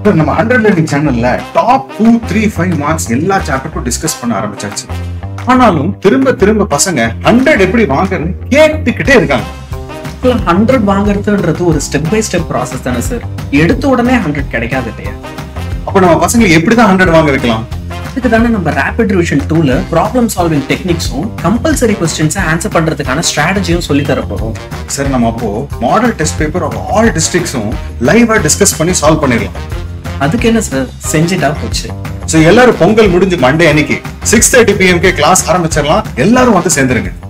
sir நம்ம hundred learning சேனல்ல top two three five marks எல்லா சாப்டருக்கும் டிஸ்கஸ் பண்ண ஆரம்பிச்சாச்சு ஆனாலும் திரும்ப திரும்ப பசங்க ஹண்ட்ரட் எப்படி வாங்குறதுன்னு கேட்டுக்கிட்டே இருக்காங்க ஹண்ட்ரட் வாங்குறதுன்றது ஒரு ஸ்டெப் பை ஸ்டெப் ப்ராசஸ் தானே சார் எடுத்த உடனே ஹண்ட்ரட் கிடைக்காது இல்லையா அப்ப நம்ம பசங்களை எப்படிதான் ஹண்ட்ரட் வாங்க வைக்கலாம் அதுக்கு தானே நம்ம ரேபிட் ரிவிஷன் டூல ப்ராப்ளம் சால்விங் டெக்னிக்ஸும் கம்பல்சரி கொஸ்டின்ஸை ஆன்சர் பண்றதுக்கான ஸ்ட்ராட்டஜியும் சொல்லி தர போறோம் சார் நம்ம அப்போ model test paper of all டிஸ்ட்ரிக்ட்ஸும் லைவா டிஸ்கஸ் பண்ணி சால்வ் பண்ணிடலாம் அதுக்கு என்ன சார் செஞ்சுட்டா போச்சு ஸோ எல்லாரும் பொங்கல் முடிஞ்சு மண்டே அன்னைக்கு சிக்ஸ் தேர்ட்டி பிஎம்கே கிளாஸ் ஆரம்பிச்சிடலாம் எல்லாரும் வந்து சேர்ந்துருங்க